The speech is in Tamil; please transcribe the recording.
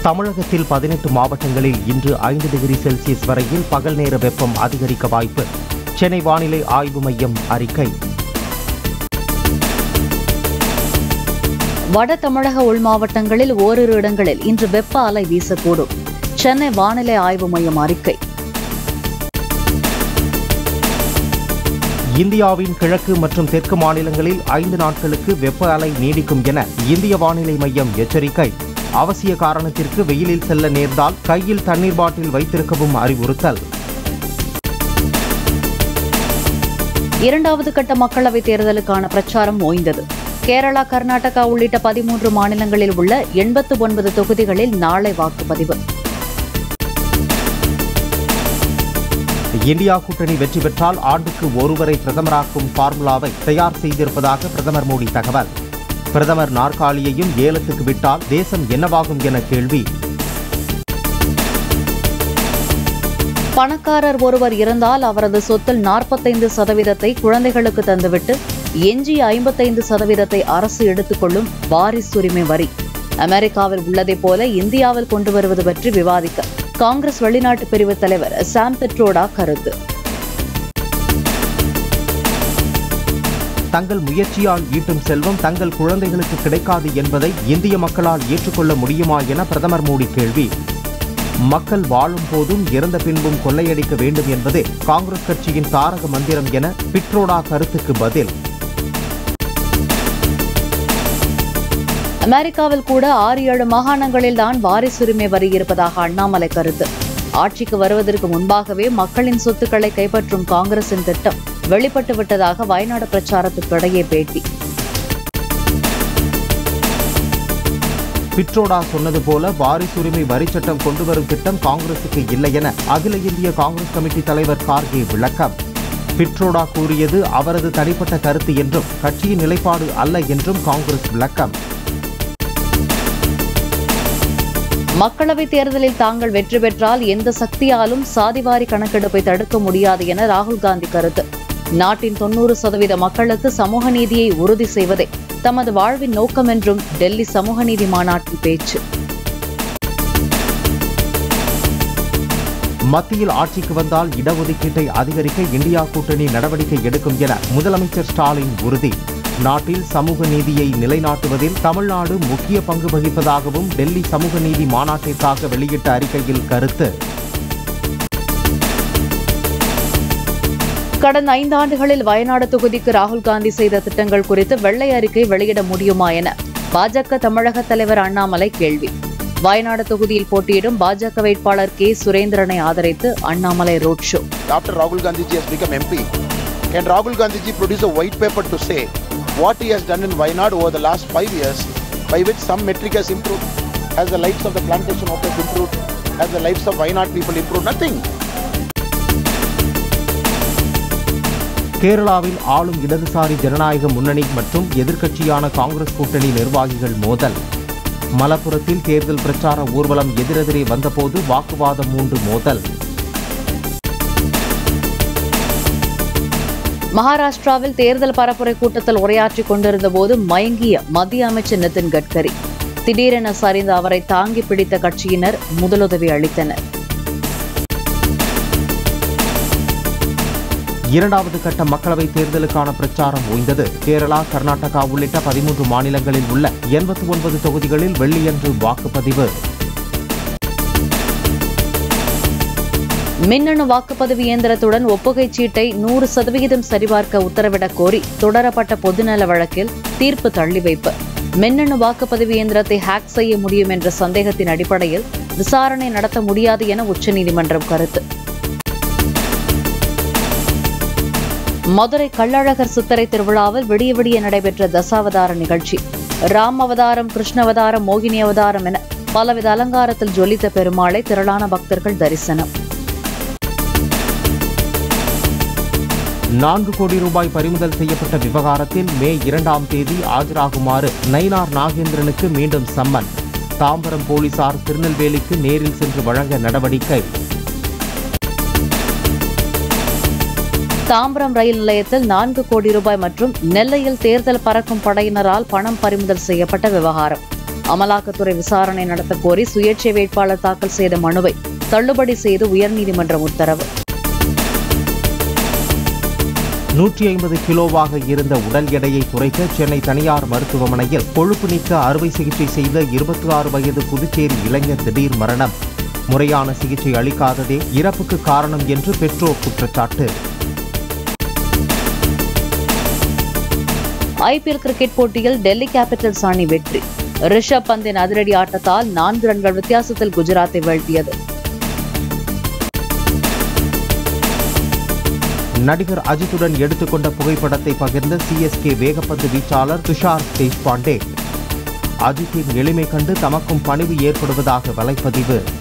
தமிழகத்தில் பதினெட்டு மாவட்டங்களில் இன்று ஐந்து டிகிரி செல்சியஸ் வரையில் பகல் நேர வெப்பம் அதிகரிக்க வாய்ப்பு சென்னை வானிலை ஆய்வு மையம் அறிக்கை வட தமிழக உள் மாவட்டங்களில் ஓரிரு இடங்களில் இன்று வெப்ப அலை வீசக்கூடும் சென்னை வானிலை ஆய்வு மையம் அறிக்கை இந்தியாவின் கிழக்கு மற்றும் தெற்கு மாநிலங்களில் ஐந்து நாட்களுக்கு வெப்ப அலை நீடிக்கும் என இந்திய வானிலை மையம் எச்சரிக்கை அவசிய காரணத்திற்கு வெயிலில் செல்ல நேர்ந்தால் கையில் தண்ணீர் பாட்டில் வைத்திருக்கவும் அறிவுறுத்தல் இரண்டாவது கட்ட மக்களவைத் தேர்தலுக்கான பிரச்சாரம் ஓய்ந்தது கேரளா கர்நாடகா உள்ளிட்ட பதிமூன்று மாநிலங்களில் உள்ள எண்பத்து ஒன்பது தொகுதிகளில் நாளை வாக்குப்பதிவு இந்தியா கூட்டணி வெற்றி பெற்றால் ஆண்டுக்கு ஒருவரை பிரதமராக்கும் ஃபார்முலாவை தயார் செய்திருப்பதாக பிரதமர் மோடி தகவல் பிரதமர் நாற்காலியையும் ஏலத்துக்கு விட்டால் தேசம் என்னவாகும் என கேள்வி பணக்காரர் ஒருவர் இறந்தால் அவரது சொத்தில் நாற்பத்தைந்து சதவீதத்தை குழந்தைகளுக்கு தந்துவிட்டு எஞ்சிய ஐம்பத்தைந்து சதவீதத்தை அரசு எடுத்துக்கொள்ளும் வாரிசுரிமை வரி அமெரிக்காவில் உள்ளதைப் போல இந்தியாவில் கொண்டு வருவது பற்றி விவாதிக்க காங்கிரஸ் வெளிநாட்டு பிரிவு தலைவர் சாம் பெட்ரோடா கருத்து தங்கள் முயற்சியால் ஈட்டும் செல்வம் தங்கள் குழந்தைகளுக்கு கிடைக்காது என்பதை இந்திய மக்களால் ஏற்றுக்கொள்ள முடியுமா என பிரதமர் மோடி கேள்வி மக்கள் வாழும் போதும் இறந்த பின்பும் கொள்ளையடிக்க வேண்டும் என்பதே காங்கிரஸ் கட்சியின் தாரக மந்திரம் என பிட்ரோடா கருத்துக்கு பதில் அமெரிக்காவில் கூட ஆறு ஏழு மாகாணங்களில் தான் வாரிசுரிமை வரி இருப்பதாக அண்ணாமலை கருத்து ஆட்சிக்கு வருவதற்கு முன்பாகவே மக்களின் சொத்துக்களை கைப்பற்றும் காங்கிரசின் திட்டம் வெளிப்பட்டு விட்டதாக வயநாடு பிரச்சாரத்துக்கிடையே பேட்டி பிட்ரோடா சொன்னது போல வாரிசுரிமை வரி சட்டம் கொண்டு வரும் திட்டம் காங்கிரசுக்கு இல்லை என அகில இந்திய காங்கிரஸ் கமிட்டி தலைவர் கார்கே விளக்கம் பிட்ரோடா கூறியது அவரது தனிப்பட்ட கருத்து என்றும் கட்சியின் நிலைப்பாடு அல்ல என்றும் காங்கிரஸ் விளக்கம் மக்களவைத் தேர்தலில் தாங்கள் வெற்றி பெற்றால் எந்த சக்தியாலும் சாதிவாரி கணக்கெடுப்பை தடுக்க முடியாது என ராகுல் காந்தி கருத்து நாட்டின் தொன்னூறு சதவீத மக்களுக்கு சமூக நீதியை உறுதி செய்வதே தமது வாழ்வின் நோக்கம் என்றும் டெல்லி சமூக நீதி மாநாட்டில் பேச்சு மத்தியில் ஆட்சிக்கு வந்தால் இடஒதுக்கீட்டை அதிகரிக்க இந்தியா கூட்டணி நடவடிக்கை எடுக்கும் என முதலமைச்சர் ஸ்டாலின் உறுதி நாட்டில் சமூக நீதியை நிலைநாட்டுவதில் தமிழ்நாடு முக்கிய பங்கு வகிப்பதாகவும் டெல்லி சமூக நீதி மாநாட்டிற்காக வெளியிட்ட அறிக்கையில் கருத்து கடந்த ஐந்தாண்டுகளில் வயநாடு தொகுதிக்கு ராகுல் காந்தி செய்த திட்டங்கள் குறித்து வெள்ளை அறிக்கை வெளியிட முடியுமா என பாஜக தமிழக தலைவர் அண்ணாமலை கேள்வி வயநாடு தொகுதியில் போட்டியிடும் பாஜக வேட்பாளர் கே சுரேந்திரனை ஆதரித்து Annamalai road show after Rahul Gandhi ji has become MP, can Rahul Gandhi ji produce a white paper to say what he has done in Wayanad over the last five years, by which some metric has improved? Has the lives of the plantation workers improved? Has the lives of Wayanad people improved? Nothing. கேரளாவில் ஆளும் இடதுசாரி ஜனநாயக முன்னணி மற்றும் எதிர்க்கட்சியான காங்கிரஸ் கூட்டணி நிர்வாகிகள் மோதல் மலப்புரத்தில் தேர்தல் பிரச்சார ஊர்வலம் எதிரெதிரே வந்தபோது வாக்குவாதம் மூண்டு மோதல் மகாராஷ்டிராவில் தேர்தல் பரப்புரை கூட்டத்தில் உரையாற்றிக் கொண்டிருந்த போது மயங்கிய மத்திய அமைச்சர் நிதின் கட்கரி திடீரென சரிந்த அவரை தாங்கி பிடித்த கட்சியினர் முதலுதவி அளித்தனர் இரண்டாவது கட்ட மக்களவைத் தேர்தலுக்கான பிரச்சாரம் ஓய்ந்தது கேரளா கர்நாடகா உள்ளிட்ட பதிமூன்று மாநிலங்களில் உள்ள எண்பத்தி ஒன்பது தொகுதிகளில் வெள்ளியன்று வாக்குப்பதிவு மின்னணு வாக்குப்பதிவு இயந்திரத்துடன் ஒப்புகைச் சீட்டை நூறு சதவிகிதம் சரிபார்க்க உத்தரவிடக் கோரி தொடரப்பட்ட பொதுநல வழக்கில் தீர்ப்பு தள்ளி வைப்பு மின்னணு வாக்குப்பதிவு இயந்திரத்தை ஹேக் செய்ய முடியும் என்ற சந்தேகத்தின் அடிப்படையில் விசாரணை நடத்த முடியாது என உச்சநீதிமன்றம் கருத்து மதுரை கள்ளழகர் சித்தரை திருவிழாவில் விடிய விடிய நடைபெற்ற தசாவதார நிகழ்ச்சி ராம் அவதாரம் கிருஷ்ண அவதாரம் மோகினி அவதாரம் என பலவித அலங்காரத்தில் ஜொலித்த பெருமாளை திரளான பக்தர்கள் தரிசனம் நான்கு கோடி ரூபாய் பறிமுதல் செய்யப்பட்ட விவகாரத்தில் மே இரண்டாம் தேதி ஆஜராகுமாறு நயினார் நாகேந்திரனுக்கு மீண்டும் சம்மன் தாம்பரம் போலீசார் திருநெல்வேலிக்கு நேரில் சென்று வழங்க நடவடிக்கை தாம்பரம் ரயில் நிலையத்தில் நான்கு கோடி ரூபாய் மற்றும் நெல்லையில் தேர்தல் பறக்கும் படையினரால் பணம் பறிமுதல் செய்யப்பட்ட விவகாரம் அமலாக்கத்துறை விசாரணை நடத்த கோரி சுயேட்சை வேட்பாளர் தாக்கல் செய்த மனுவை தள்ளுபடி செய்து உயர்நீதிமன்றம் உத்தரவு நூற்றி ஐம்பது கிலோவாக இருந்த உடல் எடையை குறைக்க சென்னை தனியார் மருத்துவமனையில் கொழுப்பு நீக்க அறுவை சிகிச்சை செய்த இருபத்தி ஆறு வயது புதுச்சேரி இளைஞர் திடீர் மரணம் முறையான சிகிச்சை அளிக்காததே இறப்புக்கு காரணம் என்று பெற்றோர் குற்றச்சாட்டு ஐபிஎல் கிரிக்கெட் போட்டியில் டெல்லி கேபிட்டல்ஸ் அணி வெற்றி ரிஷப் பந்தின் அதிரடி ஆட்டத்தால் நான்கு ரன்கள் வித்தியாசத்தில் குஜராத்தை வீழ்த்தியது நடிகர் அஜித்துடன் எடுத்துக்கொண்ட புகைப்படத்தை பகிர்ந்த சிஎஸ்கே வேகப்பந்து வீச்சாளர் துஷார் தேஷ்பாண்டே அஜித்தின் எளிமை கண்டு தமக்கும் பணிவு ஏற்படுவதாக வலைப்பதிவு